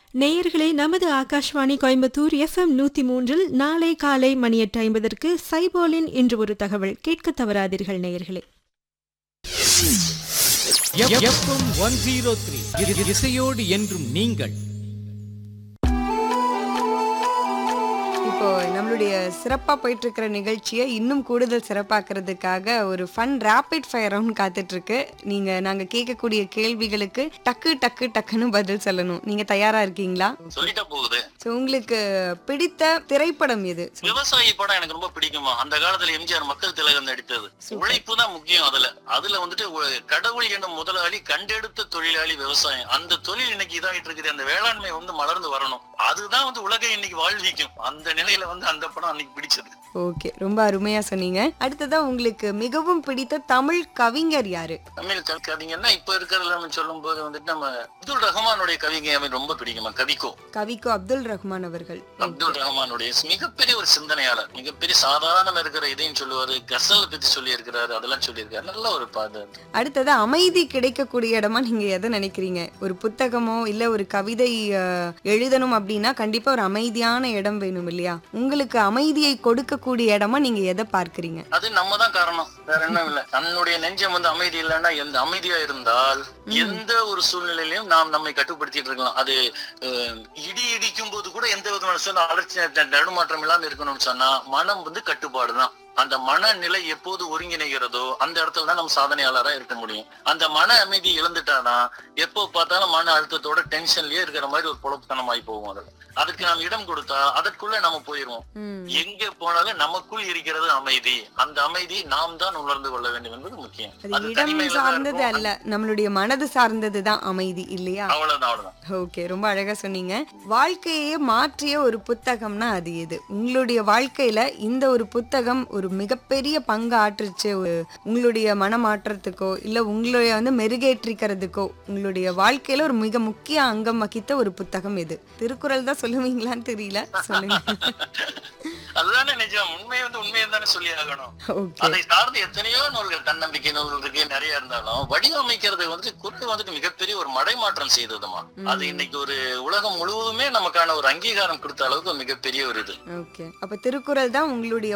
நேயர்களே நமது ஆகாஷ்வாணி கோயம்புத்தூர் எஃப்எம் நூத்தி மூன்றில் நாளை காலை மணி எட்டு ஐம்பதற்கு சைபோலின் இன்று ஒரு தகவல் கேட்க தவறாதீர்கள் நேயர்களே எஃப்எம் ஒன் ஜீரோ த்ரீ இசையோடு என்றும் நீங்கள் இப்போ நம்மளுடைய சிறப்பா போயிட்டு இருக்கிற நிகழ்ச்சியை இன்னும் கூடுதல் சிறப்பாக்குறதுக்காக ஒரு ஃபன் ரேபிட் ஃபயர் ரவுண்ட் காத்துட்டு இருக்கு நீங்க நாங்க கேட்கக்கூடிய கேள்விகளுக்கு டக்கு டக்கு டக்குன்னு பதில் சொல்லணும் நீங்க தயாரா இருக்கீங்களா சொல்லிட்டா போகுது ஸோ உங்களுக்கு பிடித்த திரைப்படம் எது விவசாயி படம் எனக்கு ரொம்ப பிடிக்குமா அந்த காலத்துல எம்ஜிஆர் மக்கள் திலகம் நடித்தது உழைப்பு தான் முக்கியம் அதுல அதுல வந்துட்டு ஒ- கடவுள் என்னும் முதலாளி கண்டெடுத்த தொழிலாளி விவசாயம் அந்த தொழில் இன்னைக்கு இதாகிட்டு இருக்குது அந்த வேளாண்மை வந்து மலர்ந்து வரணும் அதுதான் வந்து உலகை இன்னைக்கு வாழ்விக்கும் அந்த நிலையில வந்து அந்த படம் அன்னைக்கு பிடிச்சது ஓகே ரொம்ப அருமையா சொன்னீங்க அடுத்ததா உங்களுக்கு மிகவும் பிடித்த தமிழ் கவிஞர் யாரு தமிழ் க- கவிஞர்னா இப்ப இருக்கிறதுல நம்ம சொல்லும் போது வந்துட்டு நம்ம அப்துல் ரஹ்மானுடைய கவிங்க எனக்கு ரொம்ப பிடிக்குமா கவிக்கோ கவிக்கோ அப்துல் ரஹ்மான் அவர்கள் அப்துல் ரஹ்மானுடைய மிகப்பெரிய ஒரு சிந்தனையாளர் மிகப்பெரிய சாதாரண இருக்கிற இதையும் சொல்லுவாரு கசல் பத்தி சொல்லி இருக்கிறாரு அதெல்லாம் சொல்லியிருக்காரு நல்ல ஒரு பாது அடுத்தது அமைதி கிடைக்கக்கூடிய இடமா நீங்க எதை நினைக்கிறீங்க ஒரு புத்தகமோ இல்ல ஒரு கவிதை அஹ், எழுதணும் அப்படின்னா கண்டிப்பா ஒரு அமைதியான இடம் வேணும் இல்லையா உங்களுக்கு அமைதியை கொடுக்கக்கூடிய இடமா நீங்க எதை பார்க்கறீங்க அது நம்ம தான் காரணம் வேற என்ன இல்ல தன்னுடைய நெஞ்சம் வந்து அமைதி இல்லைன்னா எந்த அமைதியா இருந்தால் எந்த ஒரு சூழ்நிலையிலும் நாம் நம்மை கட்டுப்படுத்திட்டு இருக்கலாம் அது அஹ், இடி இடிக்கும் போது கூட எந்த விதமான சூழ்நிலை அலட்சி த- தடுமாற்றம் இல்லாம இருக்கணும்னு சொன்னா மனம் வந்து கட்டுப்பாடுதான் அந்த மனநிலை எப்போது ஒருங்கிணைகிறதோ அந்த இடத்துல தான் நம்ம சாதனையாளரா இருக்க முடியும் அந்த மன அமைதி இழந்துட்டானா எப்போ பார்த்தாலும் மன அழுத்தத்தோட டென்ஷன்லயே இருக்கிற மாதிரி ஒரு பொழப்புத்தனமாயி போகும் அதுல அதுக்கு நாம் இடம் கொடுத்தா அதற்குள்ள நம்ம போயிருவோம் ம், எங்க போனாலும் நமக்குள் இருக்கிறது அமைதி அந்த அமைதி நாம் தான் உணர்ந்து கொள்ள வேண்டும் என்பது முக்கியம் அது அது இடம் தனிமையில தான் சார்ந்தது இருக்கும். அல்ல நம்மளுடைய மனது சார்ந்தது தான் அமைதி இல்லையா அவ்வளவுதான் அவ்வளவுதான் ஓகே ரொம்ப அழகா சொன்னீங்க வாழ்க்கையே மாற்றிய ஒரு புத்தகம்னா அது எது உங்களுடைய வாழ்க்கையில இந்த ஒரு புத்தகம் ஒரு மிகப்பெரிய பங்கு ஆற்றுச்சு ஒரு- உங்களுடைய மனமாற்றத்துக்கோ இல்ல உங்களுடைய வந்து மெருகேற்றிக்கிறதுக்கோ உங்களுடைய வாழ்க்கையில ஒரு மிக முக்கிய அங்கம் வகித்த ஒரு புத்தகம் எது திருக்குறள் தான் சொல்லுவீங்களான்னு தெரியல சொல்லுங்க அதுதானே நிஜம் உண்மை வந்து உண்மையை தானே சொல்லி ஆகணும் ஓகே அதை சார்ந்து எத்தனையோ நூல்கள் தன்னம்பிக்கை நூல்கள் இருக்கு நிறைய இருந்தாலும் வடிவமைக்கிறது வந்து குரல் வந்துட்டு மிகப்பெரிய ஒரு மடைமாற்றம் செய்ததுமா அது இன்னைக்கு ஒரு உலகம் முழுவதுமே நமக்கான ஒரு அங்கீகாரம் கொடுத்த அளவுக்கு மிகப்பெரிய ஒரு இது ஓகே அப்ப திருக்குறள் தான் உங்களுடைய